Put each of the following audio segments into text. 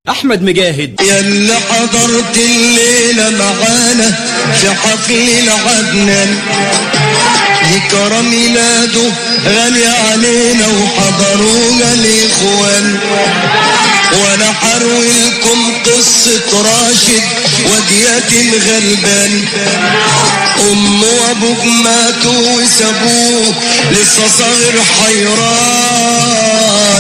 احمد مجاهد يا اللي حضرت الليلة معانا في حفل العدنان ذكرى ميلاده غالي علينا وحضرونا الاخوان وانا حروي لكم قصة راشد وديات غلبان امه وابوك ماتوا وسابوه لسه صغير حيران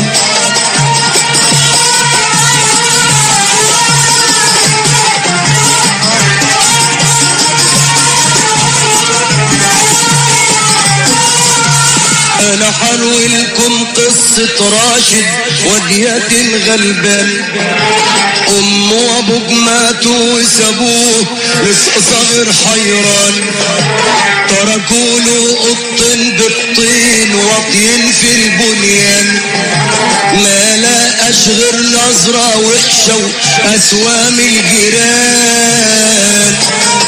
انا حروي لكم قصة راشد وديات غلبان امه وابوك ماتوا وسابوه لسه صغير حيران تركوا له قطن بالطين واطين في البنيان ما لقاش غير نظرة وحشة واسوام الجيران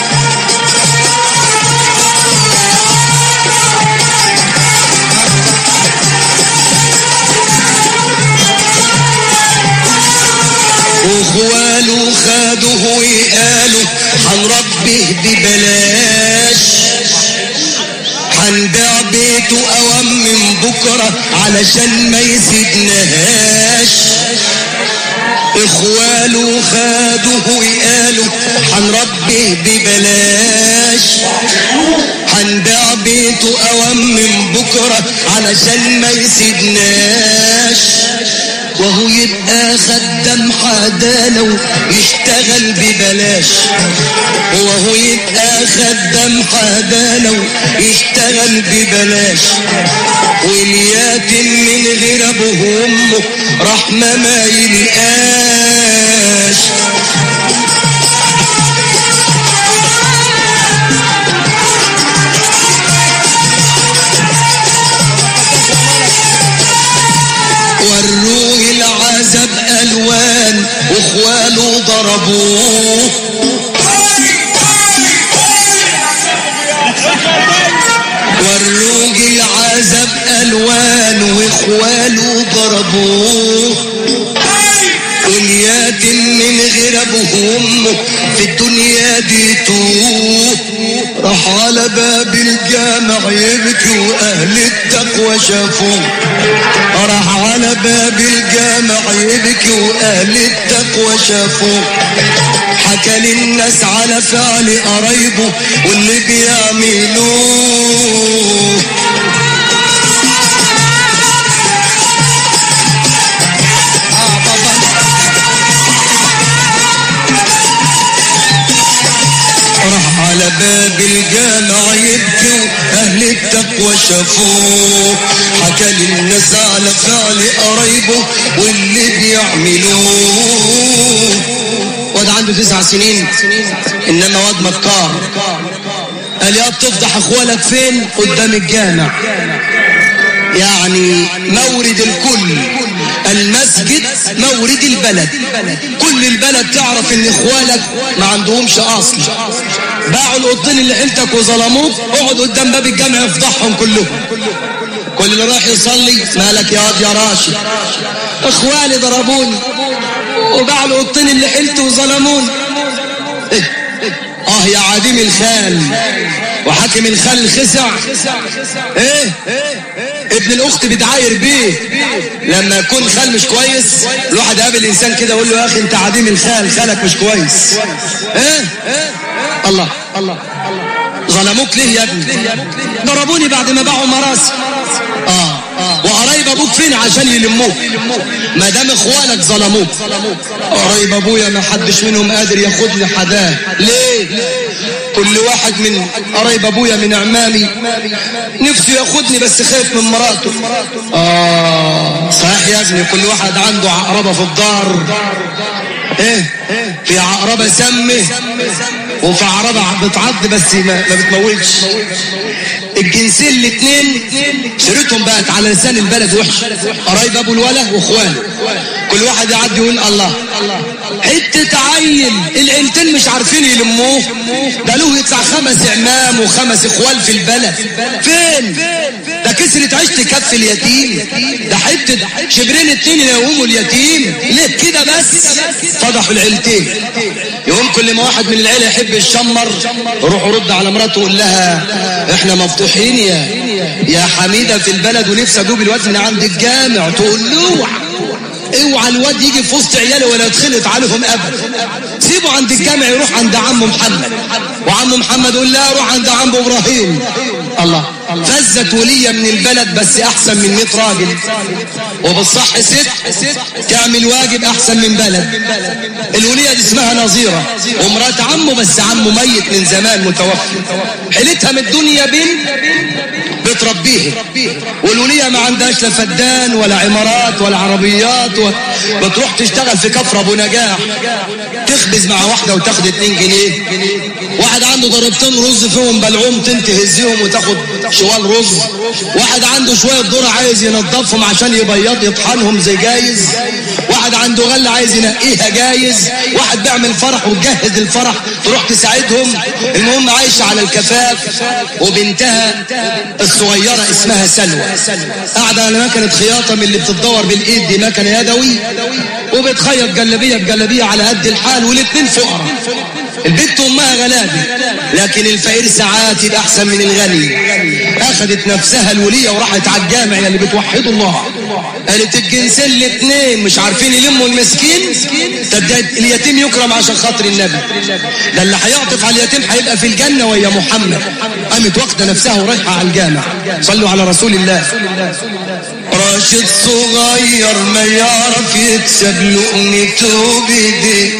واخواله خدوه وقالوا هنربيه ببلاش هنبيع بيته اوام من بكرة علشان ما يسيبناهاش اخواله خدوه وقالوا هنربيه ببلاش هنبيع بيته اوام من بكرة علشان ما يسيبناش وهو يبقى خدام حدانا ويشتغل ببلاش وهو يبقى خدام حدانا ويشتغل ببلاش والياتم من غير ابوه وامه رحمة ما يلقاش وروه العذاب الوان واخواله ضربوه وروه العذاب الوان واخواله ضربوه والياتم من غير ابوه وامه في الدنيا دي توه راح على باب الجامع يبكي واهل التقوى شافوه راح على باب الجامع يبكي واهل التقوى شافوه حكى للناس على فعل قرايبه واللي بيعملوه آه بابا راح على باب الجامع يبكي اهل التقوى شافوه حكى للناس على فعل قرايبه واللي بيعملوه واد عنده تسع سنين انما واد مكار قال يا بتفضح اخوالك فين قدام الجامع يعني مورد الكل المسجد مورد البلد كل البلد تعرف ان اخوالك ما عندهمش اصل باعوا القطين اللي حيلتك وظلموك اقعد قدام باب الجامع افضحهم كلهم كل اللي رايح يصلي مالك يا واد يا راشد اخوالي ضربوني وباعوا القطين اللي حيلته وظلموني إيه؟ اه يا عديم الخال وحاكم الخال الخسع ايه ابن الاخت بتعاير بيه لما يكون خال مش كويس الواحد قابل انسان كده يقول له يا اخي انت عديم الخال خالك مش كويس ايه الله الله ظلموك ليه يا ابني ضربوني بعد ما باعوا مراسي اه وقرايب ابوك فين عشان يلموك ما دام اخوانك ظلموك قرايب ابويا ما حدش منهم قادر ياخدني حداه ليه كل واحد من قرايب ابويا من اعمامي نفسه ياخدني بس خايف من مراته اه صحيح يا ابني كل واحد عنده عقربه في الدار ايه في عقربه سمه وفي عقربه بتعض بس ما, ما بتموتش الجنسين الاثنين سيرتهم بقت على لسان البلد وحش قرايب ابو الولا واخوانه كل واحد يعدي يقول الله حته عيل العيلتين مش عارفين يلموه ده له يطلع خمس اعمام وخمس اخوال في البلد فين ده كسب كسرت عيش تكفي اليتيم ده حته شبرين اتنين يقوموا اليتيم ليه كده بس فضحوا العيلتين يقوم كل ما واحد من العيله يحب يشمر يروح يرد على مراته ويقول لها احنا مفتوحين يا يا حميده في البلد ونفسي اجيب الواد من عند الجامع تقول له اوعى الواد يجي في وسط عياله ولا يتخلط عليهم ابدا سيبه عند الجامع يروح عند عمه محمد وعمه محمد يقول لا روح عند عمه ابراهيم الله فزت ولية من البلد بس احسن من 100 راجل وبالصح ست تعمل واجب احسن من بلد الولية دي اسمها نظيرة ومرات عمه بس عمه ميت من زمان متوفي حيلتها من الدنيا بنت بتربيه والولية ما عندهاش لا فدان ولا عمارات ولا عربيات و... بتروح تشتغل في كفر ابو نجاح تخبز مع واحدة وتاخد 2 جنيه واحد عنده ضربتين رز فيهم بلعوم تهزيهم وتاخد شوال رز واحد عنده شوية ذرة عايز ينظفهم عشان يبيض يطحنهم زي جايز واحد عنده غلة عايز ينقيها جايز واحد بيعمل فرح وتجهز الفرح تروح تساعدهم المهم عايشة على الكفاف وبنتها الصغيرة اسمها سلوى قاعدة على مكنة خياطة من اللي بتتدور بالايد دي مكنة يدوي وبتخيط جلابية بجلابية على قد الحال والاتنين فقراء البنت امها غلابة لكن الفقير ساعات يبقى احسن من الغني اخذت نفسها الولية وراحت على الجامع اللي بتوحدوا الله قالت الجنسين الاثنين مش عارفين يلموا المسكين طب ده اليتيم يكرم عشان خاطر النبي ده اللي هيعطف على اليتيم هيبقى في الجنة ويا محمد قامت واخده نفسها ورايحة على الجامع صلوا على رسول الله راشد صغير ما يعرف يكسب لقمته بيديه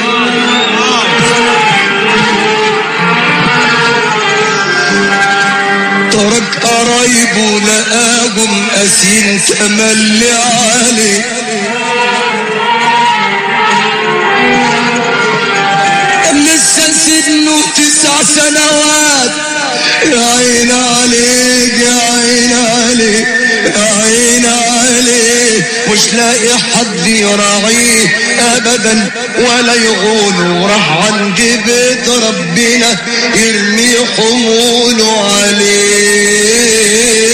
ترك قرايبه لقاهم قاسين تملي عليه كان لسه سنه تسع سنوات يا عين عليك يا عين عليك يا عين عليك مش لاقي حد يراعيه ابدا ولا يقول راح عند بيت ربنا يرمي حموله عليه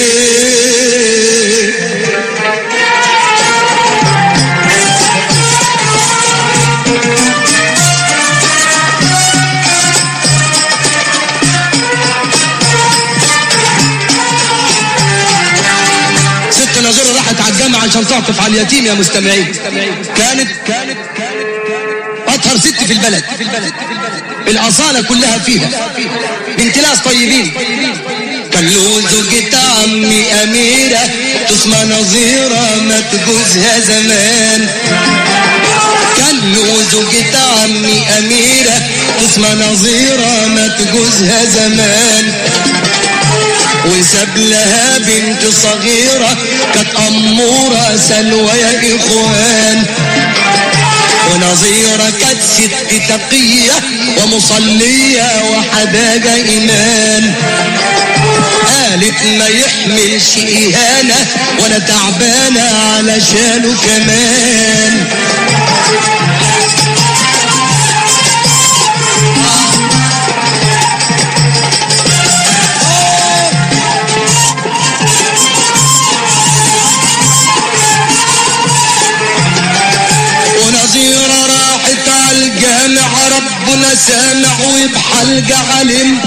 ست نظيرة راحت على الجامعة عشان تعطف على اليتيم يا مستمعين كانت كانت أطهر ست في البلد الأصالة كلها فيها بنت ناس طيبين كان له زوجة عمي أميرة تسمى نظيرة ما تجوزها زمان كان له زوجة عمي أميرة تسمى نظيرة ما تجوزها زمان وساب لها بنت صغيرة كانت أمورة سلوى يا إخوان ونظيرة كانت ست تقية ومصلية وحداجة إيمان قالت ما يحملش إهانة ولا تعبانة علشانه كمان ونظيرة راحت على الجامع ربنا سامع وبحلقة علم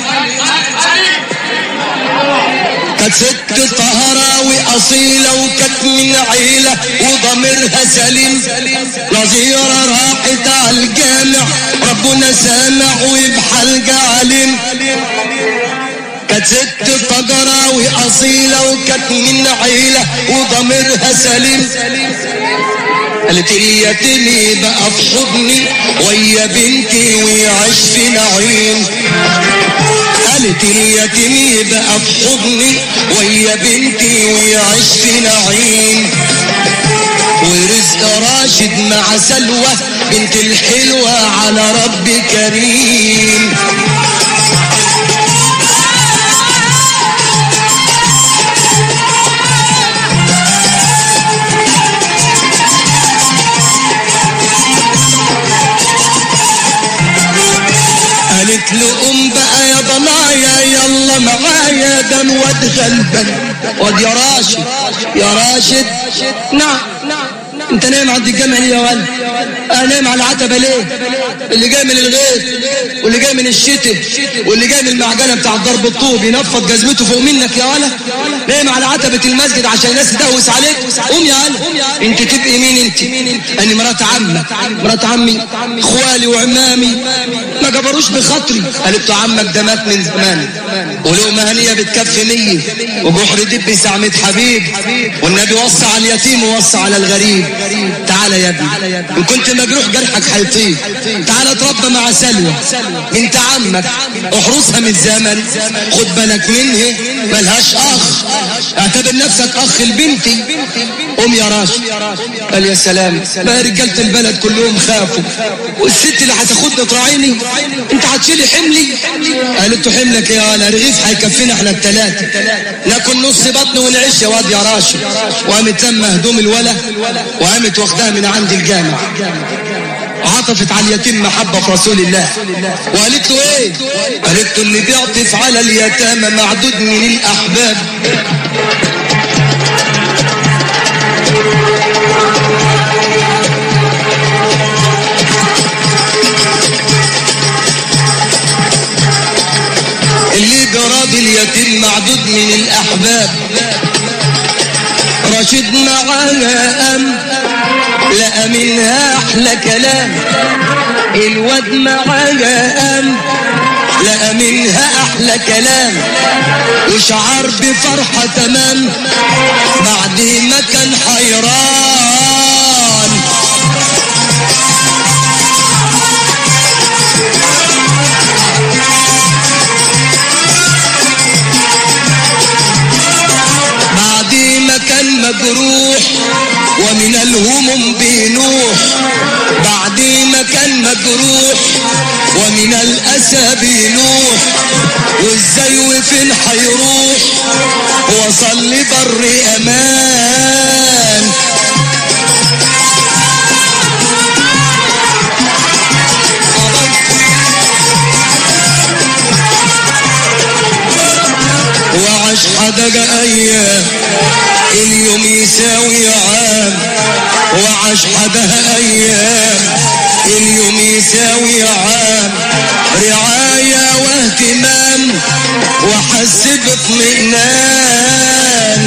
كانت ست طهراوي أصيلة وكانت من عيلة وضميرها سليم نظيرة راحت على الجامع ربنا سامع وبحلقة علم كانت ست طجراوي أصيلة وكانت من عيلة وضميرها سليم قالت اليتيم بقى في حضني ويا بنتي ويعيش في نعيم قالت اليتيم بقى في حضني ويا بنتي ويعيش في نعيم ورزق راشد مع سلوى بنت الحلوة على رب كريم قالت له قوم بقى يا ضنايا يلا معايا ده الواد غلبان واد يا راشد يا راشد نعم انت نايم عند الجامع ليه يا ولد انا نايم على العتبه ليه اللي جاي من الغيط واللي جاي من الشتاء واللي جاي من المعجنه بتاع ضرب الطوب ينفض جزمته فوق منك يا ولد نايم على عتبه المسجد عشان الناس تدوس عليك قوم يا ولد انت تبقي مين انت انا مرات عمك مرات عمي اخوالي وعمامي ما جبروش بخاطري قالت له عمك ده مات من زمان ولقمه هنيه بتكفي نيه وجحر دب سعمة حبيب والنبي وصى على اليتيم ووصى على الغريب تعالى يا ابني ان كنت مجروح جرحك هيطيب تعالى اتربى مع سلوى بنت عمك احرسها من زمن خد بالك منها ملهاش اخ اعتبر نفسك اخ لبنتي قوم يا راشد قال يا سلام بقى رجاله البلد كلهم خافوا والست اللي هتاخدني تراعيني انت هتشيلي حملي قالت له حملك يا ولا رغيف هيكفينا احنا الثلاثه ناكل نص بطن ونعيش يا واد يا راشد وقامت لما هدوم الولا وقامت واخدها من عند الجامع عطفت على اليتيم محبة في رسول الله وقالت له ايه قالت له اللي بيعطف على اليتامى معدود من الاحباب اللي براضي اليتيم معدود من الاحباب رشد معاها أم لقى منها أحلى كلام الواد معاها أم لقى منها أحلى كلام وشعر بفرحة تمام بعد ما كان حيران بعد ما كان مجروح ومن الهموم بينوح بعد ما كان مجروح ومن الأسى بينوح وازاي وفين حيروح وصل لبر أمان وعاش حدق ايام اليوم يساوي عام وعاش حدها ايام اليوم يساوي عام رعاية واهتمام وحس باطمئنان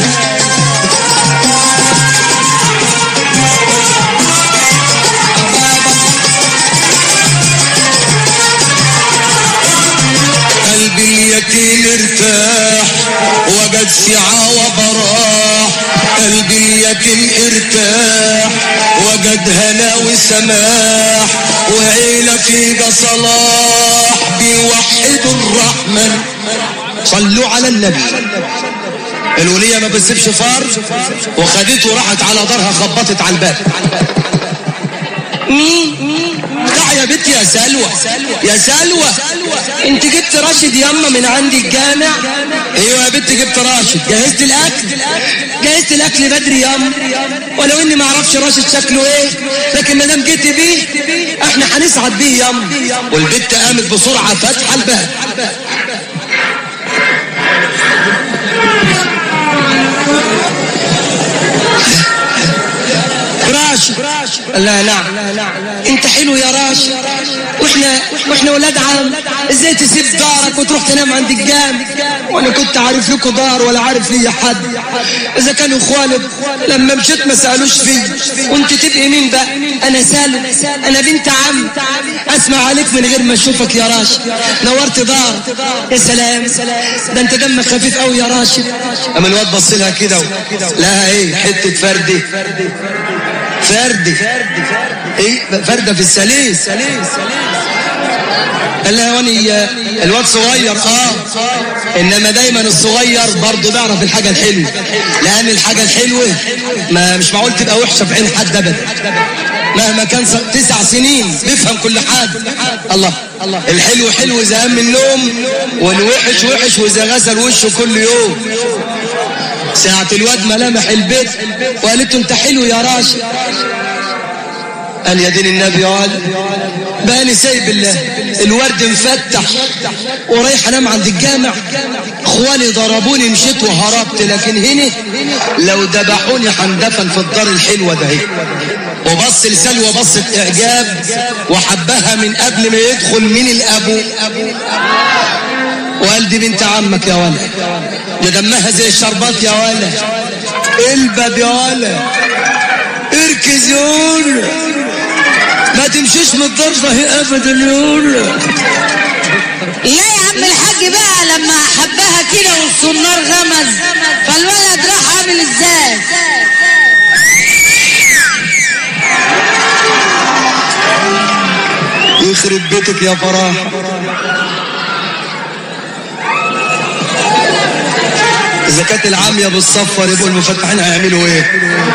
قلبي اليتيم ارتاح وجد سعة وبراح قلبي اليتيم ارتاح وجد هنا وسماح وعيلة فيها صلاح بيوحدوا الرحمن صلوا على النبي الولية ما بتسيبش فار وخدته وراحت على دارها خبطت على الباب مين لا يا بنت يا سلوى يا سلوى انت جبت راشد ياما من عند الجامع ايوه يا بنت جبت راشد جهزت الاكل جهزت الاكل بدري ياما ولو اني ما اعرفش راشد شكله ايه لكن ما دام جيت بيه احنا هنسعد بيه ياما والبنت قامت بسرعه فاتحه الباب راشد لا نعم انت حلو يا راشد واحنا واحنا ولاد عم ازاي تسيب دارك وتروح تنام عند الجام وانا كنت عارف لكم دار ولا عارف لي حد اذا كانوا اخوانك لما مشيت ما سالوش فيه وانت تبقي مين بقى انا سالم انا بنت عم اسمع عليك من غير ما اشوفك يا راشد نورت دار يا سلام ده انت دمك خفيف قوي يا راشد اما الواد بص لها كده لها ايه حته فردي فردي ايه فردة في السليس قال لها واني الواد صغير اه انما دايما الصغير برضه بيعرف الحاجه الحلوه لان الحاجه الحلوه ما مش معقول تبقى وحشه في عين حد ابدا مهما كان تسع سنين بيفهم كل حاجه الله الحلو حلو اذا قام من النوم والوحش وحش واذا غسل وشه كل يوم ساعة الواد ملامح البيت وقالت له انت حلو يا راشد قال يا دين النبي قال بقالي سايب الله الورد مفتح ورايح انام عند الجامع اخواني ضربوني مشيت وهربت لكن هنا لو ذبحوني هندفن في الدار الحلوه ده هي. وبص لسلوى بصة اعجاب وحبها من قبل ما يدخل من الابو وقال دي بنت عمك يا ولد ده دمها زي الشربات يا ولد البب يا ولد اركز يا ولد ما تمشيش من الضربة هي ابدا يا ولد لا يا عم الحاج بقى لما حبها كده والصنار غمز فالولد راح عامل ازاي يخرب بيتك يا فراح إذا كانت العامية بالصفر يبقوا المفتحين هيعملوا إيه؟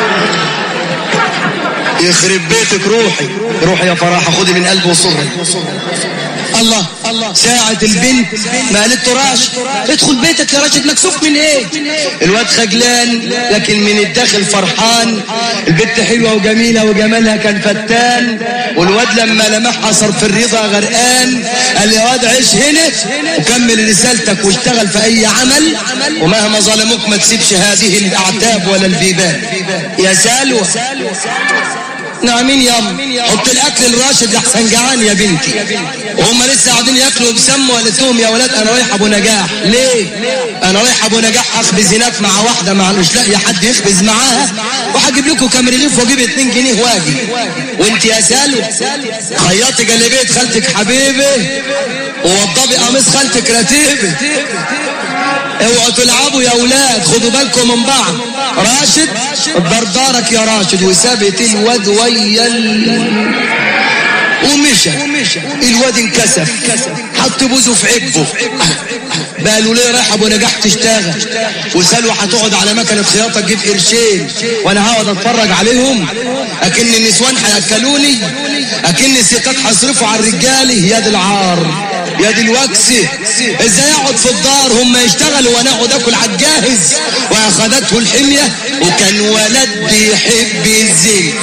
يخرب بيتك روحي روحي يا فراحة خدي من قلبي وصري الله ساعة البنت ما قالت له راشد ادخل بيتك يا راشد مكسوف من ايه الواد خجلان لكن من الداخل فرحان البنت حلوة وجميلة وجمالها كان فتان والواد لما لمحها صار في الرضا غرقان قال يا واد عيش هنا وكمل رسالتك واشتغل في اي عمل ومهما ظلموك ما تسيبش هذه الاعتاب ولا البيبان يا سلوى نعمين يام حط الاكل الراشد لحسن جعان يا بنتي وهم لسه قاعدين ياكلوا بسموا قالت لهم يا ولاد انا رايح ابو نجاح ليه انا رايح ابو نجاح اخبز هناك مع واحده مع مش لاقي حد يخبز معاها وهجيب لكم كام رغيف واجيب 2 جنيه واجي وانت يا سالو خيطي جلابيه خالتك حبيبي ووضبي قميص خالتك رتيبه اوعوا تلعبوا يا اولاد خدوا بالكم من بعض راشد دردارك يا راشد وثابت الواد ويا ال... ومشى الواد انكسف حط بوزه في عبه قالوا ليه رايح ابو نجاح تشتغل وسالوا هتقعد على مكنه خياطه تجيب قرشين وانا هقعد اتفرج عليهم اكن النسوان هياكلوني اكن الستات هيصرفوا على الرجاله يا دي العار يا دي الوكسه ازاي اقعد في الدار هم يشتغلوا وانا اقعد اكل على الجاهز واخدته الحميه وكان ولد بيحب الزين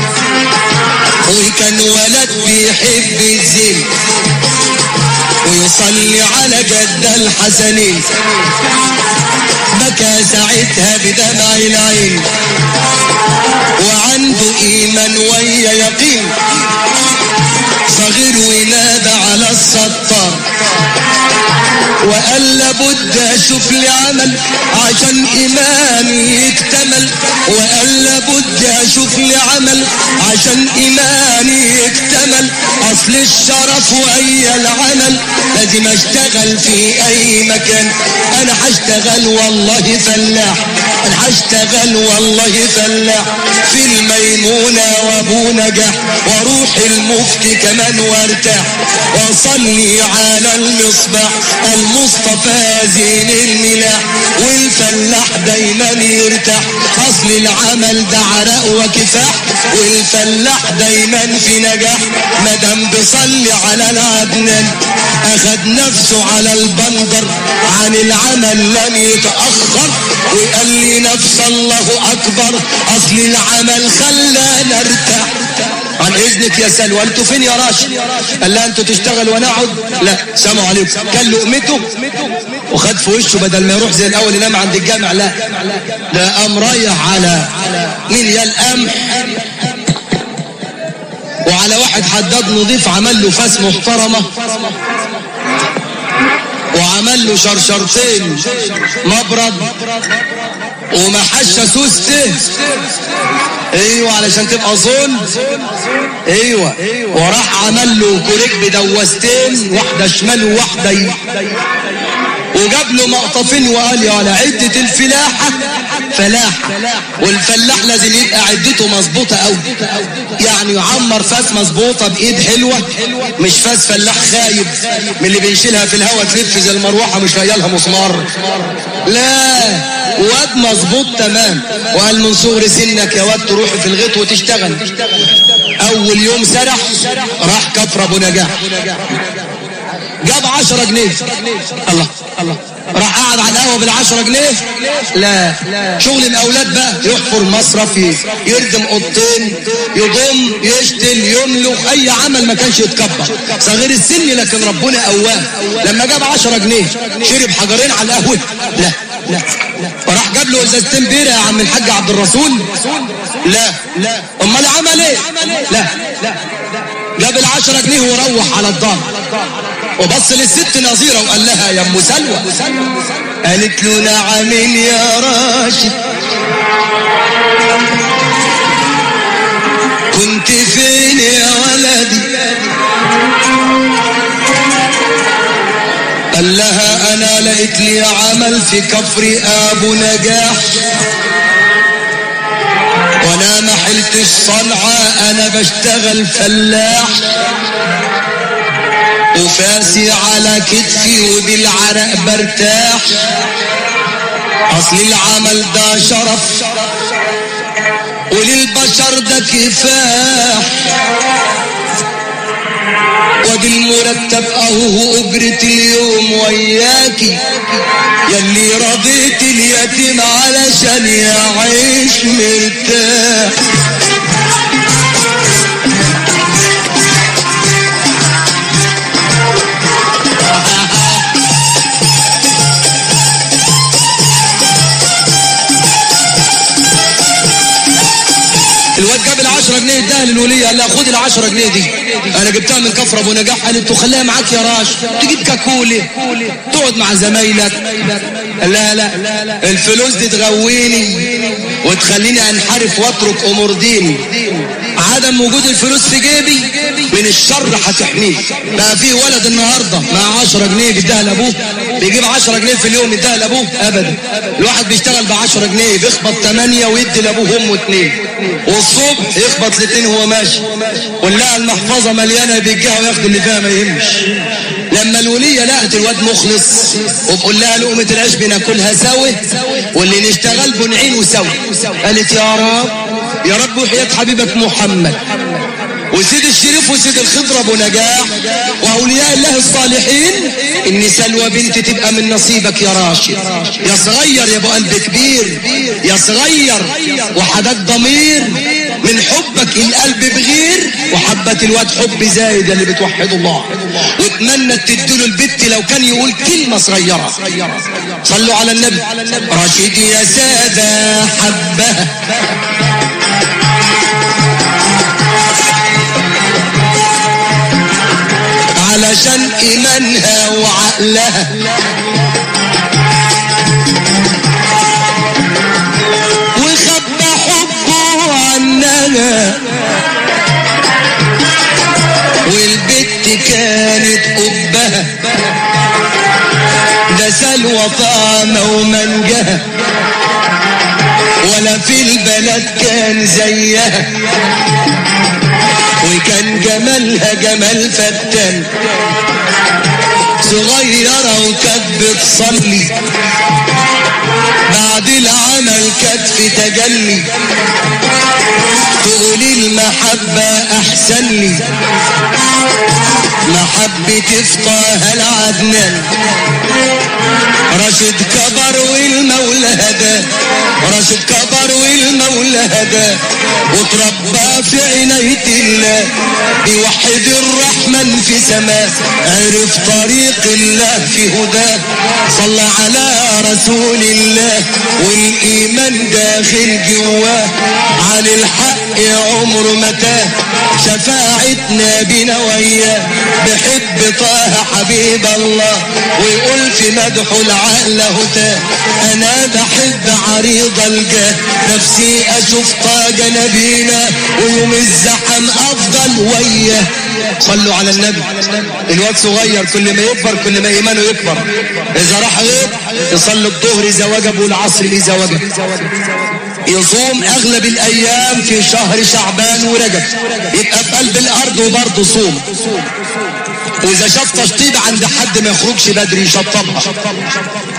وكان ولد بيحب الزين ويصلي على جد الحسنين بكى ساعتها بدمع العين وعنده ايمان ويا يقين صغير ونادى على الستار وقال لابد اشوف لي عمل عشان ايماني يكتمل وقال لابد اشوف لي عمل عشان ايماني يكتمل اصل الشرف وهي العمل لازم اشتغل في اي مكان انا هشتغل والله فلاح انا هشتغل والله فلاح في الميمونة وابو نجاح واروح المفتي كمان وارتاح واصلي على المصباح المصطفى زين الملاح والفلاح دايما يرتاح اصل العمل ده عرق وكفاح والفلاح دايما في نجاح مدام بيصلي على العدنان اخد نفسه على البندر عن العمل لم يتأخر وقال لي نفس الله اكبر اصل العمل خلانا ارتاح عن اذنك يا سلوى انتوا فين يا راشد قال لها انتوا تشتغل وانا اقعد لا سلام عليكم كان لقمته وخد في وشه بدل ما يروح زي الاول ينام عند الجامع لا ده قام رايح على مين يا القمح وعلى واحد حداد نضيف عمل له فاس محترمه وعمل له شرشرتين مبرد ومحشة سوسته ايوه علشان تبقى ظن ايوه وراح عمل له كوريك بدوستين واحده شمال وواحده يمين وجاب له مقطفين وقال يا ولا عدة الفلاحة فلاحة والفلاح لازم يبقى عدته مظبوطة قوي يعني يعمر فاس مظبوطة بإيد حلوة مش فاس فلاح خايب من اللي بنشيلها في الهواء تلف زي المروحة مش لاقيه لها مسمار لا واد مظبوط تمام وقال من صغر سنك يا واد تروح في الغيط وتشتغل اول يوم سرح راح كفر ابو نجاح جاب عشرة جنيه الله الله راح قاعد على القهوه بالعشرة جنيه لا شغل الاولاد بقى يحفر مصرف يردم اوضتين يضم يشتل يملخ اي عمل ما كانش يتكبر صغير السن لكن ربنا قواه لما جاب 10 جنيه شرب حجرين على القهوه لا لا وراح جاب له ازازتين بيره يا عم الحاج عبد الرسول لا لا امال عمل ايه لا لا جاب العشرة جنيه وروح على الدار وبص للست نظيرة وقال لها يا ام سلوى قالت له نعم يا راشد كنت فين يا ولدي قال لها انا لقيت لي عمل في كفر ابو نجاح وانا ما حلتش صنعة انا بشتغل فلاح وفاسي على كتفي وبالعرق برتاح اصل العمل ده شرف وللبشر ده كفاح وادي المرتب اهو اجرة اليوم وياكي يلي رضيت اليتيم علشان يعيش مرتاح الواد جاب العشرة جنيه اداها للولية قال لها خد العشرة جنيه دي انا جبتها من كفر ابو نجاح قالت له خليها معاك يا راش تجيب كاكولي تقعد مع زمايلك قال لها لا الفلوس دي تغويني وتخليني انحرف واترك امور ديني عدم وجود الفلوس في جيبي من الشر هتحميه بقى في ولد النهارده مع 10 جنيه بيديها لابوه بيجيب 10 جنيه في اليوم يديها لابوه ابدا الواحد بيشتغل ب 10 جنيه بيخبط 8 ويدي لابوه وامه 2 والصبح يخبط الاثنين وهو ماشي ونلاقي المحفظه مليانه بيجيها وياخد اللي فيها ما يهمش لما الوليه لقت الواد مخلص وبقول لها لقمه العيش بناكلها سوا واللي نشتغل بنعين سوا قالت يا رب يا رب وحياة حبيبك محمد وسيد الشريف وسيد الخضر ابو نجاح واولياء الله الصالحين ان سلوى بنت تبقى من نصيبك يا راشد يا صغير يا ابو قلب كبير يا صغير وحدك ضمير من حبك القلب بغير وحبة الواد حب زايد اللي بتوحد الله واتمنى تديله البت لو كان يقول كلمة صغيرة صلوا على النبي راشد يا سادة حبها علشان ايمانها وعقلها وخبى حبه عنها والبت كانت قبها ده سلوى طعمة ومنجها ولا في البلد كان زيها وكان جمالها جمال فتان صغيرة وكانت بتصلي بعد العمل كانت في تجلي تقولي المحبة أحسن لي محبة طه العدنان راشد كبر والمولى هداه راشد كبر والمولى هداه وتربى في عناية الله بيوحد الرحمن في سماه عرف طريق الله في هداه صلى على رسول الله والإيمان داخل جواه عن الحق عمر متاه شفاعتنا بنا وياه بحب طه حبيب الله ويقول في مدحه العقل هتاه انا بحب عريض الجاه نفسي اشوف طاج نبينا ويوم الزحم افضل وياه صلوا على النبي الواد صغير كل ما يكبر كل ما ايمانه يكبر اذا راح غيب يصلي الظهر اذا وجب والعصر اذا وجب يصوم اغلب الايام في شهر شعبان ورجب يبقى في قلب الارض وبرضه صوم واذا شاف تشطيب عند حد ما يخرجش بدري يشطبها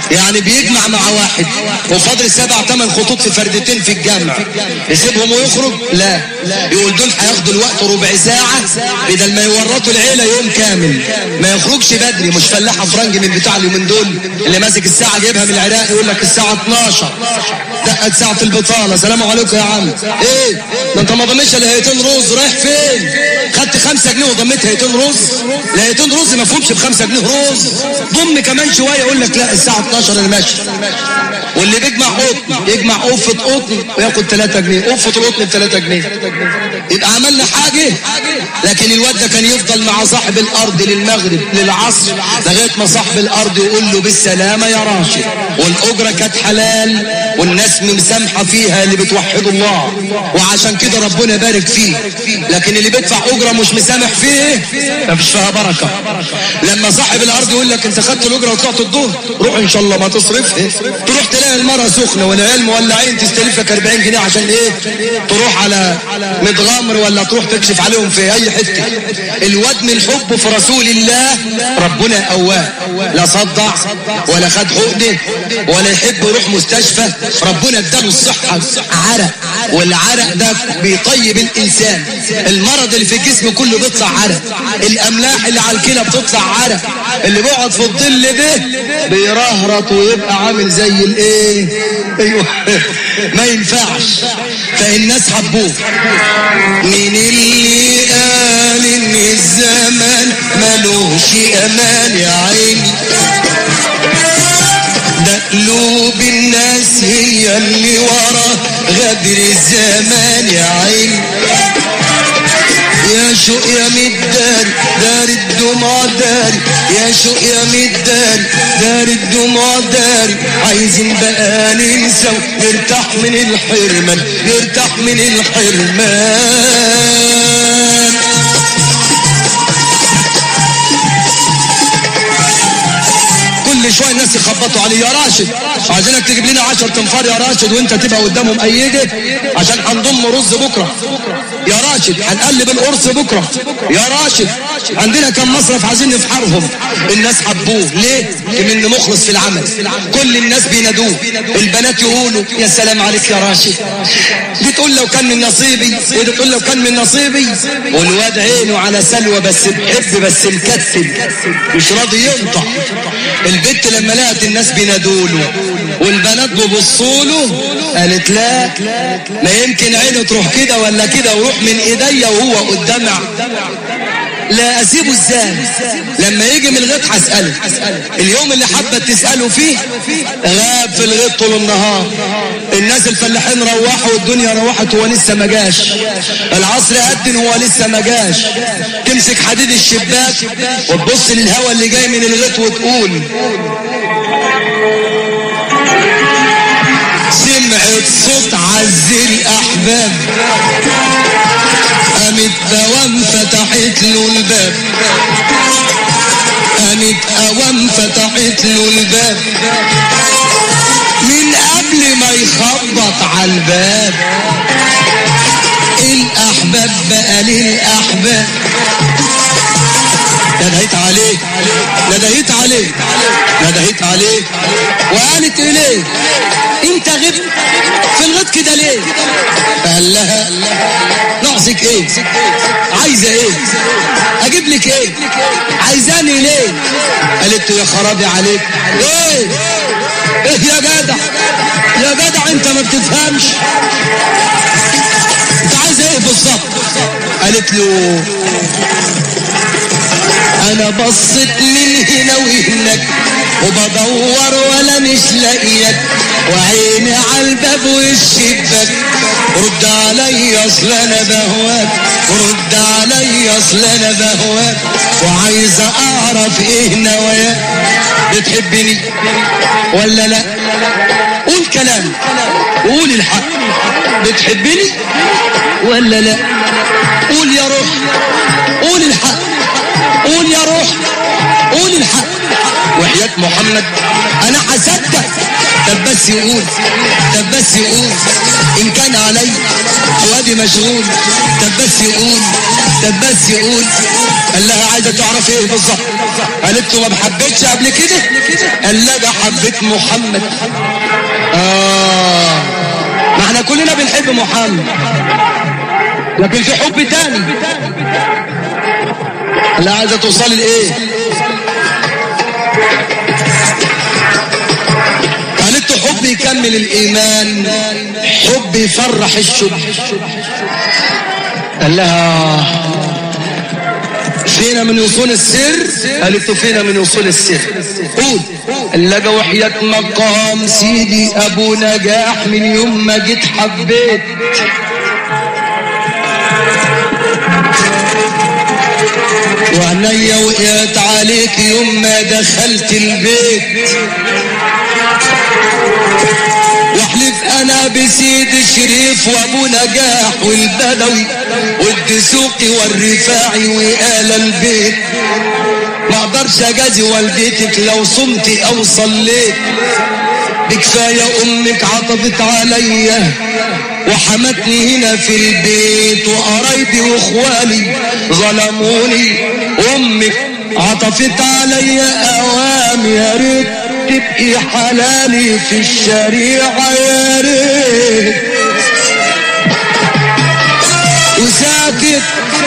يعني بيجمع مع واحد وفاضل سبع ثمان خطوط في فردتين في الجامع يسيبهم ويخرج لا يقول دول هياخدوا الوقت ربع ساعة بدل ما يورطوا العيلة يوم كامل ما يخرجش بدري مش فلاحة فرنج من بتاع اليومين دول اللي ماسك الساعة جايبها من العراق يقول لك الساعة 12 دقت ساعة البطالة سلام عليكم يا عم ايه ده انت ما ضمتش الا هيتين رز رايح فين خدت خمسة جنيه وضميت هيتين رز لا هيتين رز ما فهمش بخمسة جنيه رز ضم كمان شوية يقول لك لا الساعة 12 انا ماشي واللي بيجمع قطن يجمع قفة قطن وياخد 3 جنيه قفة القطن ب 3 جنيه يبقى عملنا حاجة لكن الواد ده كان يفضل مع صاحب الارض للمغرب للعصر لغاية ما صاحب الارض يقول له بالسلامة يا راشد والاجرة كانت حلال والناس مسامحة فيها اللي بتوحدوا الله وعشان كده ربنا بارك فيه لكن اللي بيدفع اجرة مش مسامح فيه مفيش فيها بركة لما صاحب الارض يقول لك انت خدت الاجرة وطلعت الظهر روح ان شاء الله ما تصرفها تروح تلاقي المرة سخنة والعيال مولعين تستلف لك 40 جنيه عشان ايه تروح على متغامر ولا تروح تكشف عليهم في اي حتة الواد من حبه في رسول الله ربنا قواه لا صدع ولا خد حقنه ولا يحب يروح مستشفى ربنا اداله الصحة عرق والعرق ده بيطيب الانسان المرض اللي في الجسم كله بيطلع عرق الاملاح اللي على الكلى بتطلع عرق اللي بيقعد في الظل ده بيرهرط ويبقى عامل زي الايه ايوه ما ينفعش فالناس حبوه مين اللي قال ان الزمن ملوش امان يا عيني ده قلوب الناس هي اللي ورا غدر الزمان يا عيني يا شوق يا مدار دار الدموع داري يا شوق يا مدار دار الدموع داري عايزين بقى ننسى ونرتاح من الحرمان نرتاح من الحرمان كل شويه الناس يخبطوا عليه يا راشد عايزينك تجيب لنا 10 تنفار يا راشد وانت تبقى قدامهم ايده عشان هنضم رز بكره يا راشد هنقلب القرص بكره يا راشد عندنا كم مصرف عايزين نفحرهم الناس حبوه ليه؟ كمان مخلص في العمل كل الناس بينادوه البنات يقولوا يا سلام عليك يا راشد دي تقول لو كان من نصيبي ودي تقول لو كان من نصيبي والواد عينه على سلوى بس بحب بس مكتل مش راضي ينطق البنت لما لقت الناس بينادوله والبنات بيبصوا له قالت لا ما يمكن عينه تروح كده ولا كده ويروح من ايديا وهو قدام لا اسيبه ازاي لما يجي من الغيط هساله اليوم اللي حبت تساله فيه غاب في الغيط طول النهار الناس الفلاحين روحوا والدنيا روحت وهو لسه ما جاش العصر قدن وهو لسه ما جاش تمسك حديد الشباك وتبص للهواء اللي جاي من الغيط وتقول سمعت صوت عز الاحباب قامت اوام فتحت له الباب قامت اوام فتحت له الباب من قبل ما يخبط على الباب الاحباب بقى للاحباب ندهيت عليه ندهيت عليه ندهيت عليه وقالت اليه انت غبت في الغد كده ليه قال لها ناقصك ايه عايزه ايه اجيب لك ايه عايزاني ليه قالت له يا خرابي عليك ايه ايه يا جدع يا جدع انت ما بتفهمش انت عايزه ايه بالظبط قالت له انا بصيت من هنا وهناك وبدور ولا مش لاقيك وعيني على الباب والشباك رد عليا اصل انا بهواك رد عليا اصل انا بهواك وعايز اعرف ايه نواياك بتحبني ولا لا قول كلام قول الحق بتحبني ولا لا قول يا روح قول الحق قول يا روح قول الحق وحياة محمد انا هصدق طب بس يقول طب بس يقول ان كان علي فؤادي مشغول طب بس يقول طب بس يقول قال لها عايزه تعرف ايه بالظبط قالت له ما بحبيتش قبل كده قال لا ده حبيت محمد اه ما احنا كلنا بنحب محمد لكن في حب تاني لا عايزه توصلي لايه قالت له حب يكمل الايمان حب يفرح الشب قال لها فينا من وصول السر قالت له فينا من وصول السر قول قال لها وحياة مقام سيدي ابو نجاح من يوم ما جيت حبيت وعينيا وقعت عليك يوم ما دخلت البيت واحلف انا بسيد شريف وابو نجاح والبدوي والدسوقي والرفاعي وآل البيت ما اقدرش اجازي والدتك لو صمت او صليت بكفاية امك عطفت عليا وحمتني هنا في البيت وقرايبي واخوالي ظلموني امك عطفت عليا اوام يا ريت تبقي حلالي في الشريعة يا ريت وساكت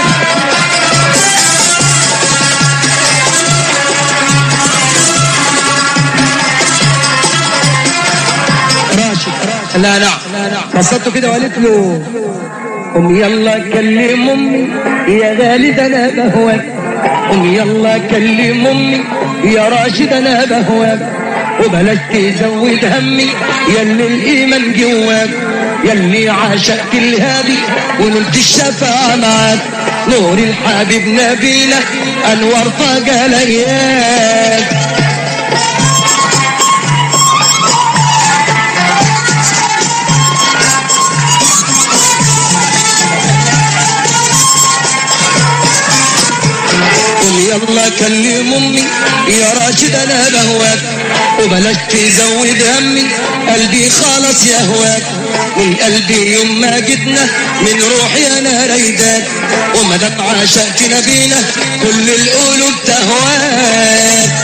راشد لا نعم بصته كده وقالت له قم يلا كلم امي يا غالي ده انا بهواك قم يلا كلم امي يا راشد انا بهواك وبلاش تزود همي يلي الايمان جواك يلي عاشقت الهادي ونلت الشفاعة معاك نور الحبيب نبينا انوار طاقة لياك قل يلا كلم امي يا راشد انا بهواك وبلاش تزود همي قلبي خالص يهواك من قلبي يوم ما جدنا من روحي انا ريداك وما دام عاشقت نبينا كل القلوب تهواك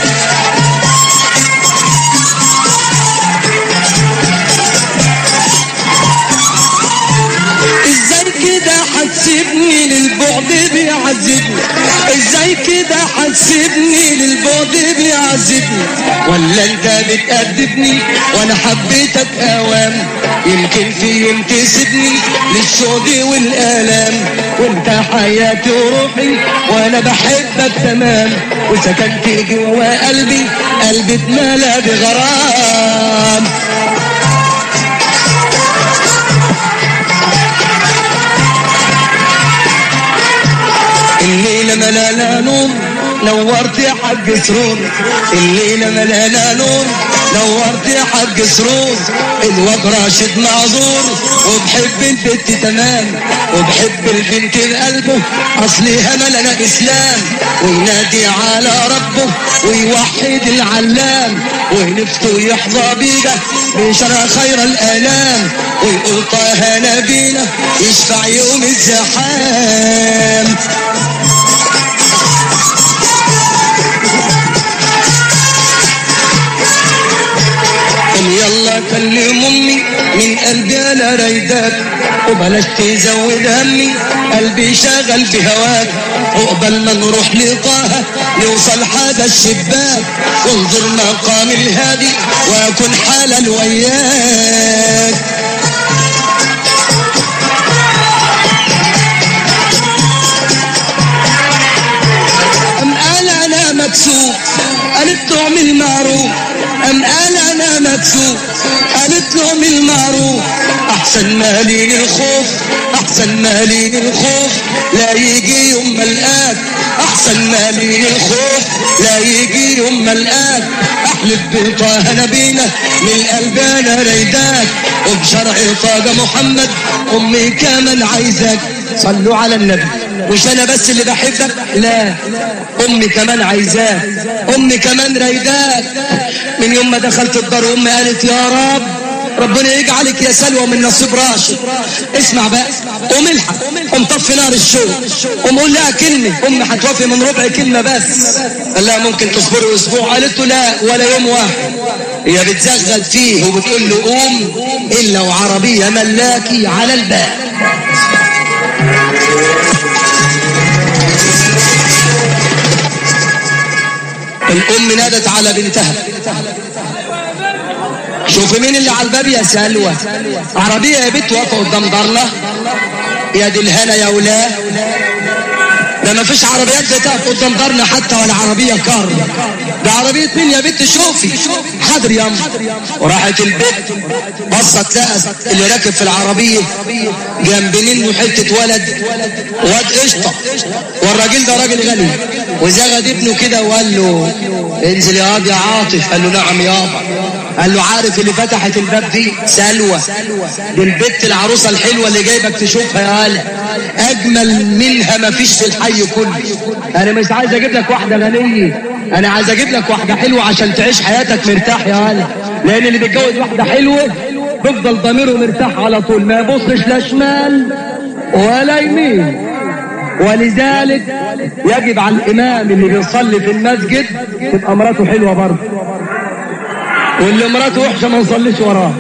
ازاي كده هتسيبني للبعد بيعذبني ازاي كده هتسيبني للبعد بيعذبني ولا انت بتأدبني وانا حبيتك اوام يمكن في يوم تسيبني للشوق والالام وانت حياتي وروحي وانا بحبك تمام وسكنت جوا قلبي قلبي اتملى بغرام الليلة ملانا نور نورت يا حق سرور الليلة ملانا نور نورت يا حق سرور الواد راشد معذور وبحب البنت تمام وبحب البنت بقلبه اصلها ملنا اسلام وينادي على ربه ويوحد العلام ونفسه يحظى بيجا بشرع خير الالام ويقول طه نبينا يشفع يوم الزحام قم يلا كلم امي من قلبي انا ريداك وبلاش تزود همي قلبي شغل بهواك وقبل ما نروح لقاها نوصل حاجة الشباك وانظر مقام الهادي واكن حالا وياك أم قال أنا مكسوف قالت له اعمل معروف أم قال أنا مكسوف قالت له اعمل معروف أحسن مالي للخوف أحسن مالي للخوف لا يجي يوم ملقاك أحسن مالي للخوف لا يجي يوم ملقاك أحلف بطه نبينا من قلبي أنا ريداك وبشرع طه محمد أمي كمان عايزاك صلوا على النبي مش انا بس اللي بحبك لا امي كمان عايزاك امي كمان رايداك من يوم ما دخلت الدار امي قالت يا رب ربنا يجعلك يا سلوى من نصيب راشد اسمع بقى قوم الحق قوم طفي نار الشوق قوم قول لها كلمة امي هتوافي من ربع كلمة بس قال لها ممكن تصبري اسبوع قالت له لا ولا يوم واحد هي بتزغل فيه وبتقول له قوم الا وعربية ملاكي على الباب الام نادت على بنتها شوف مين اللي على الباب يا سلوى عربية يا بنت واقفة قدام دارنا يا دي الهنا يا ولاه ده ما فيش عربيات بتقف قدام دارنا حتى ولا عربية كار ده عربية مين يا بنت شوفي حاضر يا وراحت البيت بصت لقت اللي راكب في العربية جنب منه حتة ولد واد قشطة والراجل ده راجل غني وزغد ابنه كده وقال له انزل يا واد يا عاطف قال له نعم يابا قال له عارف اللي فتحت الباب دي سلوى دي البت العروسة الحلوة اللي جايبك تشوفها يا هلا اجمل منها ما فيش في الحي كله انا مش عايز اجيب لك واحدة غنية انا عايز اجيب لك واحدة حلوة عشان تعيش حياتك مرتاح يا هلا لان اللي بيتجوز واحدة حلوة بيفضل ضميره مرتاح على طول ما يبصش لا شمال ولا يمين ولذلك يجب على الامام اللي بيصلي في المسجد تبقى مراته حلوة برضه واللي مراته وحشه ما نصليش وراه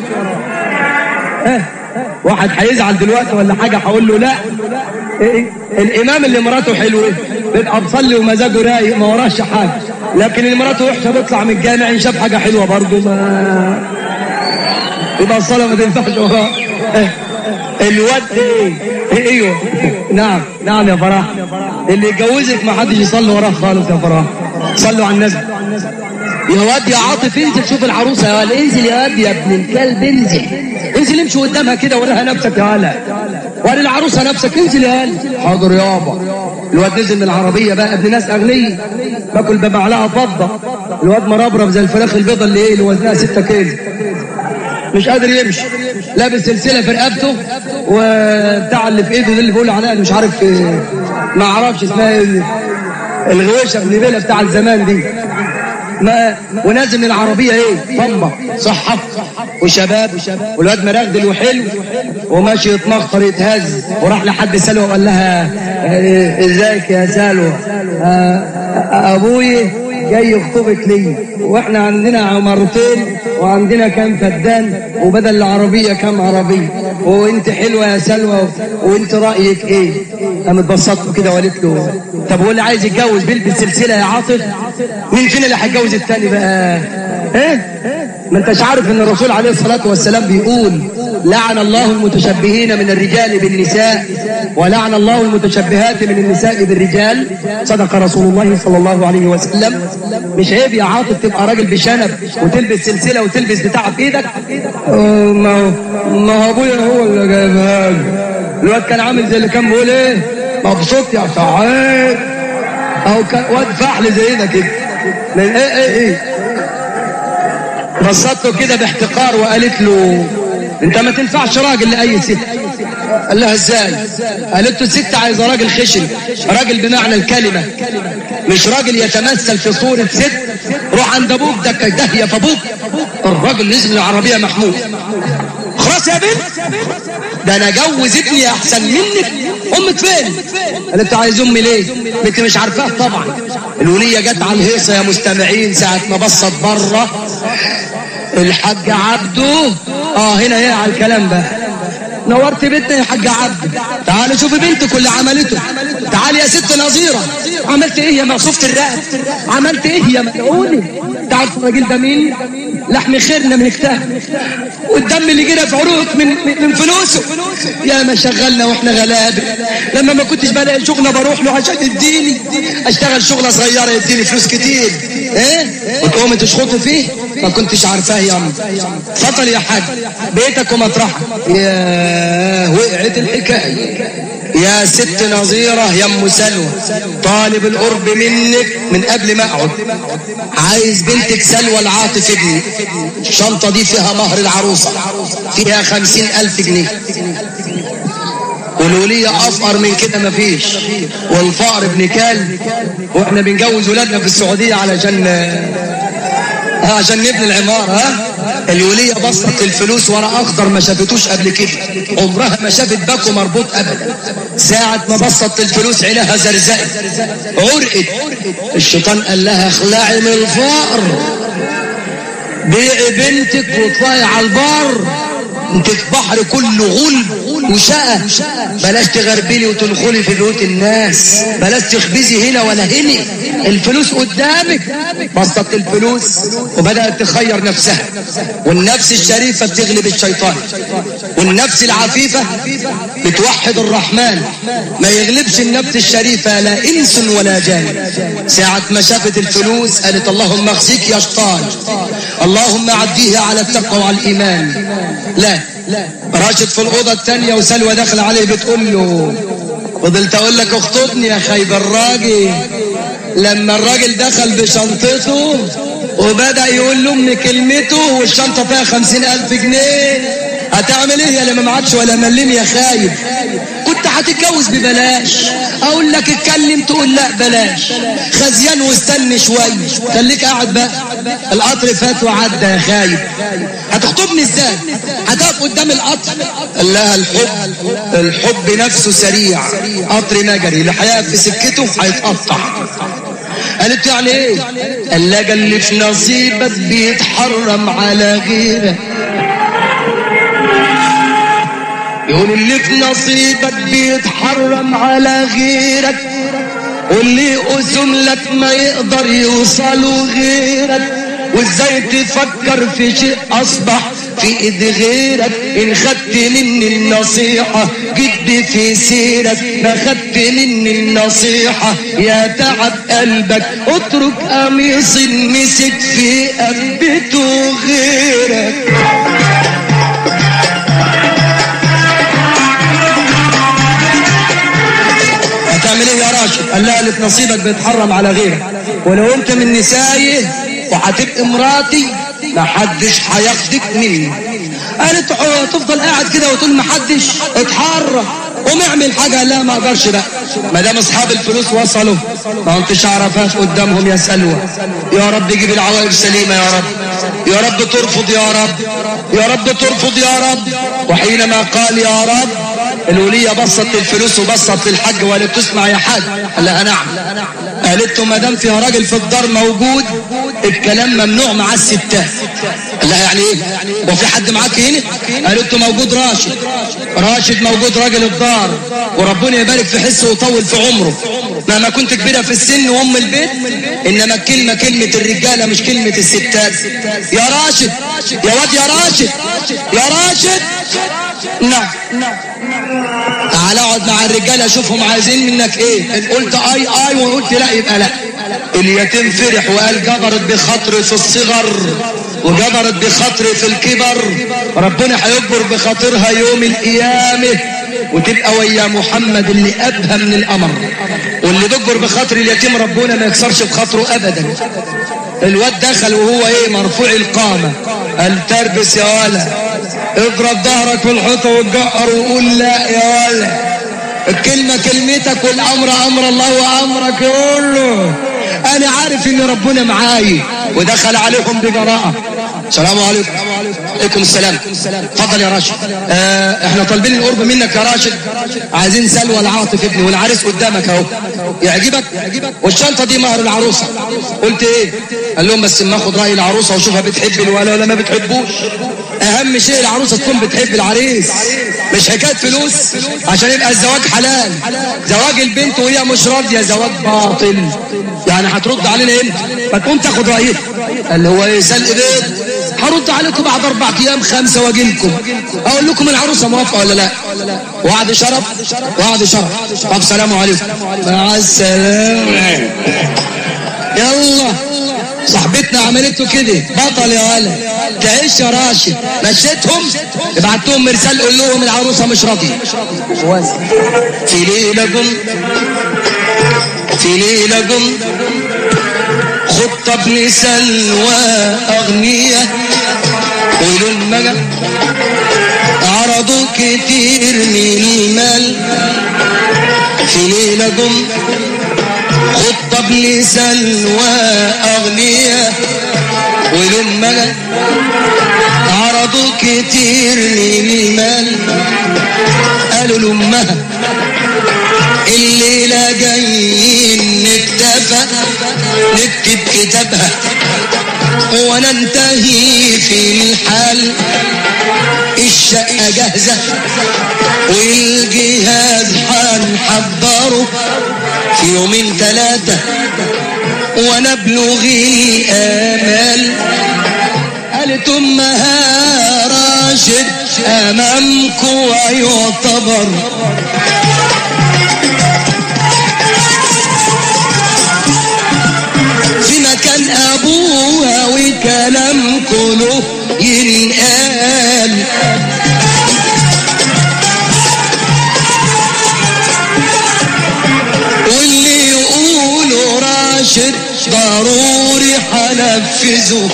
اه واحد هيزعل دلوقتي ولا حاجه هقول له لا إيه؟ الامام اللي مراته حلوه بيبقى مصلي ومزاجه رايق ما وراش حاجه لكن اللي مراته وحشه بيطلع من الجامع ان شاف حاجه حلوه برضه ما يبقى الصلاه ما تنفعش وراه اه الواد ايه ايه ايوه نعم نعم يا فرح اللي يتجوزك ما حدش يصلي وراه خالص يا فرح صلوا على النبي يا واد يا عاطف انزل شوف العروسه يا واد انزل يا واد يا ابن الكلب انزل انزل امشي قدامها كده وراها نفسك يا ولا وري العروسه نفسك انزل يا واد حاضر يابا الواد نزل من العربيه بقى ابن ناس اغنيه باكل بمعلقه فضه الواد مربرب زي الفراخ البيضه اللي ايه اللي وزنها 6 كيلو مش قادر يمشي لابس سلسله في رقبته وبتاع اللي في ايده دي اللي بيقول عليها مش عارف ما اعرفش اسمها ايه الغويشه النبيله بتاع الزمان دي ما ونازل من العربية ايه طمة صحة وشباب والواد مرغدل وحلو وماشي يتمخطر يتهز وراح لحد سلوى وقال لها ازيك يا سلوى ابوي جاي يخطبك لي واحنا عندنا عمارتين وعندنا كام فدان وبدل العربية كام عربية وانت حلوة يا سلوى وانت رأيك ايه قامت بصته كده وقالت له طب هو اللي عايز يتجوز بيلبس سلسلة يا عاطف مين فينا اللي هيتجوز التاني بقى ايه ما انتش عارف ان الرسول عليه الصلاة والسلام بيقول لعن الله المتشبهين من الرجال بالنساء ولعن الله المتشبهات من النساء بالرجال صدق رسول الله صلى الله عليه وسلم مش عيب يا عاطف تبقى راجل بشنب وتلبس سلسلة وتلبس بتاع في ايدك اه ما ما هو ابويا هو اللي جايبها لي الواد كان عامل زي اللي كان بيقول ايه مبسوط يا سعيد او كان واد فحل زي ده كده من ايه ايه ايه بصت له كده باحتقار وقالت له انت ما تنفعش راجل لاي ست قال لها ازاي قالت له ست عايزه راجل خشن راجل بمعنى الكلمه مش راجل يتمثل في صوره ست روح عند ابوك ده داهيه في ابوك الراجل نزل العربيه محمود خلاص يا بنت ده انا اجوز ابني احسن منك امك فين قالت له عايز امي ليه انت مش عارفاه طبعا الوليه جت على الهيصه يا مستمعين ساعه ما بصت بره الحاج عبده اه هنا هي على الكلام بقى نورت بنتنا يا حاج عبد تعالي شوفي بنتك اللي عملته تعالي يا ست نظيرة عملت ايه يا مقصوفة الرقب عملت ايه يا ملعوني تعرف الراجل ده مين لحم خيرنا من اختها والدم اللي جرى في عروق من من فلوسه يا ما شغلنا واحنا غلابه لما ما كنتش بلاقي شغله بروح له عشان يديني اشتغل شغله صغيره يديني فلوس كتير ايه وتقومي تشخطي فيه ما كنتش عارفاه يا امي اتفضل يا حاج بيتك ومطرحك يا وقعت الحكايه يا ست نظيرة يا ام سلوى طالب القرب منك من قبل ما اقعد عايز بنتك سلوى العاطف ابني الشنطة دي فيها مهر العروسة فيها خمسين الف جنيه والولية افقر من كده مفيش والفقر ابن كلب واحنا بنجوز ولادنا في السعودية علشان عشان نبني العمارة ها الولية بسطت الفلوس ورا اخضر ما شافتوش قبل كده عمرها ما شافت باكو مربوط ابدا ساعة ما بسطت الفلوس عينها زرزقت عرقت الشيطان قال لها اخلعي من الفقر بيعي بنتك واطلعي على البر انت في بحر كله غلب وشقى بلاش تغربلي وتنخلي في بيوت الناس بلاش تخبزي هنا ولا هنا الفلوس قدامك بسطت الفلوس وبدأت تخير نفسها والنفس الشريفة بتغلب الشيطان والنفس العفيفة بتوحد الرحمن ما يغلبش النفس الشريفة لا إنس ولا جان ساعة ما شافت الفلوس قالت اللهم اخزيك يا شيطان اللهم عديه على التقوى وعلى الإيمان لا راشد في الأوضة الثانية وسلوى داخل عليه بتقول له فضلت أقول لك اخطبني يا خيب الراجل لما الراجل دخل بشنطته وبدأ يقول لأمي كلمته والشنطة فيها خمسين ألف جنيه هتعمل ايه يا اللي ما معكش ولا مليم يا خايب كنت هتتجوز ببلاش اقول لك اتكلم تقول لا بلاش خزيان واستني شويه خليك قاعد بقى القطر فات وعدى يا خايب هتخطبني ازاي هتقف قدام القطر قال لها الحب الحب نفسه سريع قطر مجري اللي هيقف في سكته هيتقطع قالت يعني ايه قال لها اللي في نصيبك بيتحرم على غيرك يقول اللي في نصيبك بيتحرم على غيرك واللي يقسم لك ما يقدر يوصلوا غيرك وازاي تفكر في شيء اصبح في ايد غيرك ان خدت مني النصيحة جد في سيرك ما خدت مني النصيحة يا تعب قلبك اترك قميص مسك في قلبته غيرك هتعمل ايه يا راشد قال لها اللي في نصيبك بيتحرم على غيرك ولو انت من نسائي وهتبقى مراتي محدش هياخدك مني قالت تفضل قاعد كده وتقول محدش اتحرك قوم اعمل حاجه لا ما اقدرش بقى ما دام اصحاب الفلوس وصلوا ما انتش عرفاش قدامهم يا سلوى يا رب جيب العوائل سليمه يا رب يا رب ترفض يا رب يا رب ترفض يا رب وحينما قال يا رب الولية بسطت الفلوس وبسطت الحج وقالت تسمع يا حاج قال لها نعم قالت له ما دام فيها راجل في الدار موجود الكلام ممنوع مع الستات قال لها يعني ايه وفي حد معاك هنا قالت له موجود راشد راشد موجود راجل الدار وربنا يبارك في حسه ويطول في عمره مهما كنت كبيرة في السن وام البيت انما الكلمة كلمة الرجالة مش كلمة الستات يا راشد يا واد يا راشد يا راشد نعم تعال اقعد مع الرجاله اشوفهم عايزين منك ايه ان قلت اي اي وقلت لا يبقى لا اليتيم فرح وقال جبرت بخاطري في الصغر وجبرت بخاطري في الكبر ربنا هيجبر بخاطرها يوم القيامه وتبقى ويا محمد اللي ابهى من القمر واللي بيجبر بخاطر اليتيم ربنا ما يكسرش بخاطره ابدا الواد دخل وهو ايه مرفوع القامه قال تربس يا ولا اضرب ظهرك في الحيطه وتجقر وقول لا يا ولا الكلمه كلمتك والامر امر الله وامرك يقول له انا عارف ان ربنا معاي ودخل عليكم بجراءه السلام عليكم عليكم السلام اتفضل يا راشد آه احنا طالبين القرب منك يا راشد عايزين سلوى العاطف ابني والعريس قدامك اهو يعجبك والشنطه دي مهر العروسه قلت ايه قال لهم بس اما اخد راي العروسه واشوفها بتحب الولا ولا ما بتحبوش اهم شيء العروسه تكون بتحب العريس مش حكايه فلوس عشان يبقى الزواج حلال زواج البنت وهي مش راضيه زواج باطل يعني هترد علينا امتى ما تقوم تاخد رايك قال هو ايه سلق بيت هرد عليكم بعد اربع ايام خمسه واجي لكم اقول لكم العروسه موافقه ولا لا وعد شرف وعد شرف طب سلام عليكم مع السلامه يلا صاحبتنا عملته كده بطل يا ولد تعيش يا راشد مشيتهم ابعتهم مرسال قول لهم العروسه مش راضيه في ليلكم في ليلكم خط ابن سلوى أغنية ولما عرضوا كتير من المال في ليلكم خط ابن سلوى أغنية ولما عرضوا كتير من المال قالوا لأمها الليلة جايين نتفق نكتب كتابها وننتهي في الحال الشقة جاهزة والجهاز هنحضره في يومين ثلاثة ونبلغ الآمال قالت أمها راشد أمامكم ويعتبر في مكان أبوها وكلام كله ينقال واللي يقولوا راشد ضروري هنفذه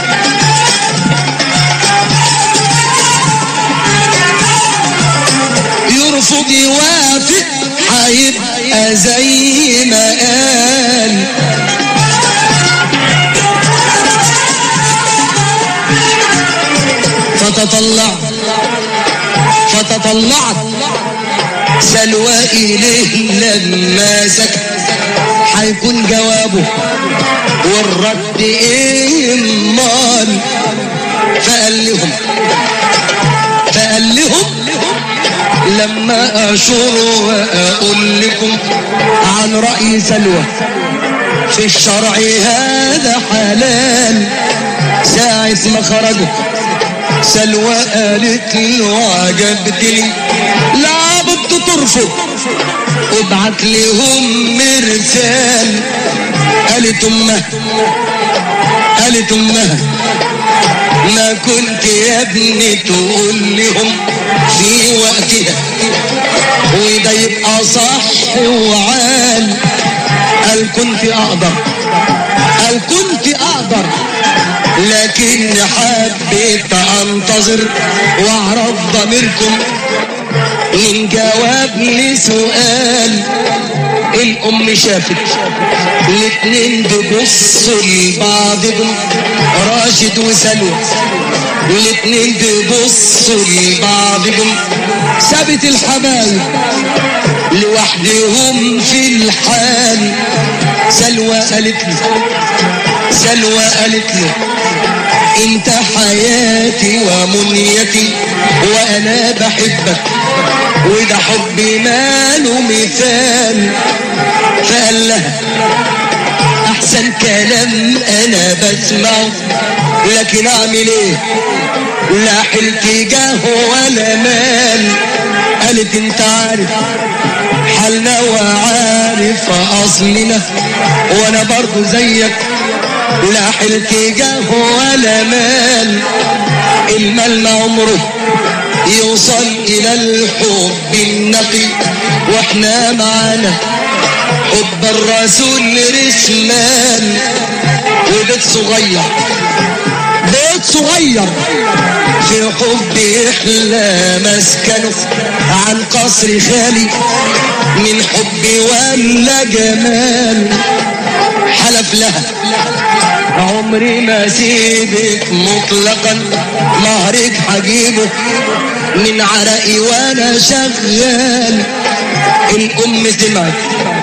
يرفض يوافق هيبقى زي ما قال فتطلع فتطلعت سلوى إليه لما سكت حيكون جوابه والرد إيه مال فقال لهم فقال لهم لما أشور وأقول لكم عن رأي سلوى في الشرع هذا حلال ساعة ما خرجوا سلوى قالت له عجبتني لا بد ترفض وابعت لهم مرسال قالت امها قالت امها ما كنت يا ابني تقول لهم في وقتها وده يبقى صح وعال قال كنت اقدر قال كنت اقدر لكن حبيت انتظر واعرف ضميركم من جواب لسؤال الام شافت الاتنين بيبصوا لبعضهم راشد وسلوى الاتنين بيبصوا لبعضهم سابت الحبايب لوحدهم في الحال سلوى قالت له سلوى قالت له انت حياتي ومنيتي وانا بحبك وده حبي ماله مثال فقال لها احسن كلام انا بسمعه لكن اعمل ايه لا حلت جاه ولا مال قالت انت عارف حالنا وعارف اصلنا وانا برضو زيك لا حلت جاه ولا مال المال ما عمره يوصل الى الحب النقي واحنا معانا حب الرسول رسمان وبيت صغير بيت صغير في حب يحلى مسكنه عن قصر خالي من حب ولا جمال حلف لها عمري ما سيبك مطلقا مهرك حجيبه من عرقي وانا شغال الام سمعت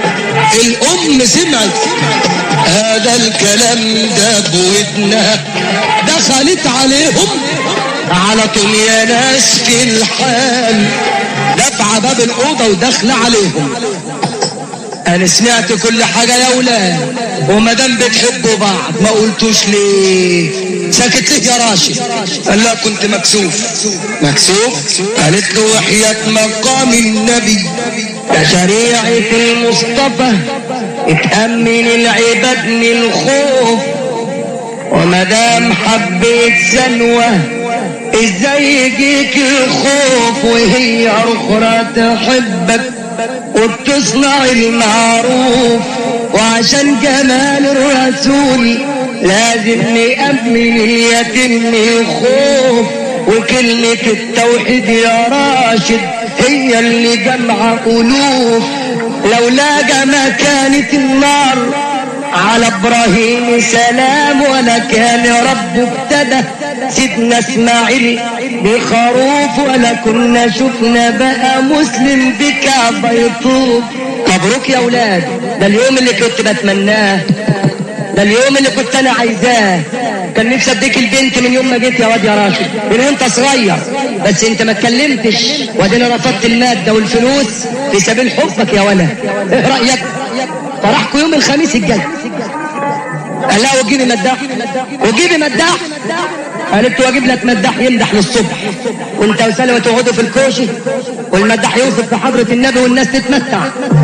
الام سمعت هذا الكلام ده بودنها دخلت عليهم على طول يا ناس في الحال دفع باب الاوضه وداخله عليهم انا سمعت كل حاجه يا ولاد وما دام بتحبوا بعض ما قلتوش ليه ساكت ليه يا راشد قال لا كنت مكسوف مكسوف قالت له وحياة مقام النبي يا شريعة المصطفى اتأمن العباد من الخوف وما دام حبيت سلوى ازاي يجيك الخوف وهي اخرى تحبك وبتصنع المعروف وعشان جمال الرسول لازم نأمن اليتيم الخوف وكلمة التوحيد يا راشد هي اللي جمع ألوف لولا جما كانت النار على ابراهيم سلام ولا كان ربه ابتدى سيدنا اسماعيل بخروف ولا كنا شفنا بقى مسلم بكعبة يطوف مبروك يا ولاد ده اليوم اللي كنت بتمناه ده اليوم اللي كنت انا عايزاه كان نفسي اديك البنت من يوم ما جيت يا واد يا راشد من وانت صغير بس انت ما اتكلمتش وادينا رفضت الماده والفلوس في سبيل حبك يا ولد ايه رايك فرحكم يوم الخميس الجاي قال لا وجيبي مداح وجيبي مداح قالت واجيب لك مداح يمدح للصبح وانت وسلمى تقعدوا في الكوشي والمداح يوصف في حضرة النبي والناس تتمتع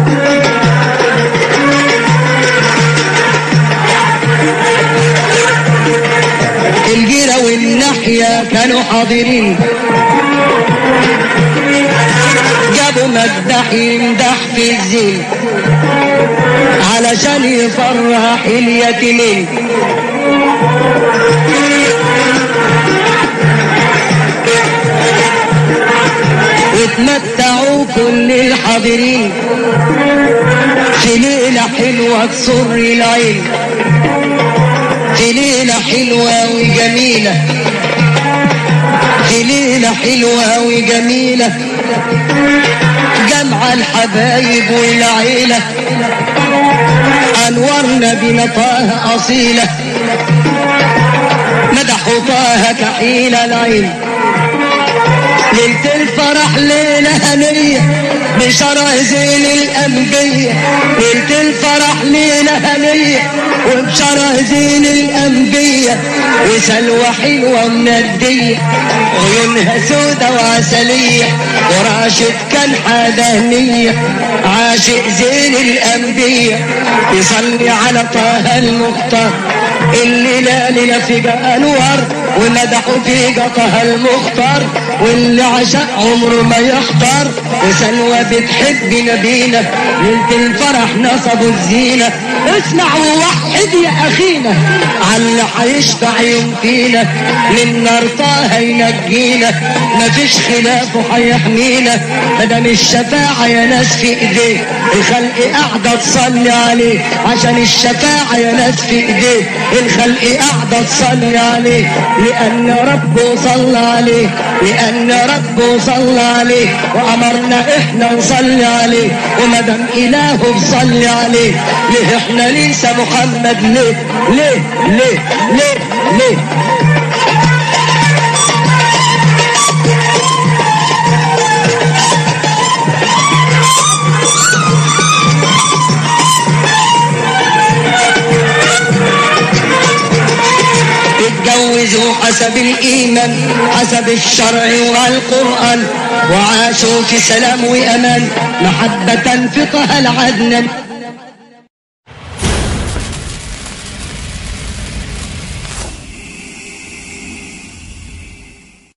الجيرة والناحية كانوا حاضرين جابوا مداح يمدح في الزين علشان يفرح اليتيمين واتمتعوا كل الحاضرين في ليلة حلوة تسر العين في ليلة حلوة وجميلة في ليلة حلوة وجميلة جمع الحبايب والعيلة أنورنا بنطاه أصيلة مدحوا طه كحيل العين ليلة الفرح ليلة هنية بشرع زين الأنبياء ليلة الفرح ليلة هنية وبشرع زين الأنبياء وسلوى حلوة مندية عيونها سودة وعسلية وراشد كان حدانية عاشق زين الأنبياء يصلي على طه المختار اللي لا لنفق أنوار ومدحوا في قطها المختار واللي عشق عمره ما يختار وسلوى بتحب نبينا ليلة الفرح نصبوا الزينة اسمع ووحد يا أخينا على حيشفع يوم فينا من نار طه ينجينا مفيش خلاف وحيحمينا مدام الشفاعة يا ناس في ايديه الخلق قاعدة تصلي عليه عشان الشفاعة يا ناس في ايديه الخلق قاعدة تصلي عليه لأن ربه صلى عليه لأن ربه صلى عليه وأمرنا إحنا نصلي عليه ومدام إلهه صلي عليه ليه إحنا ننسى محمد ليه ليه ليه ليه ليه اتجوزوا حسب الإيمان حسب الشرع والقرآن وعاشوا في سلام وأمان محبة فقه العدنان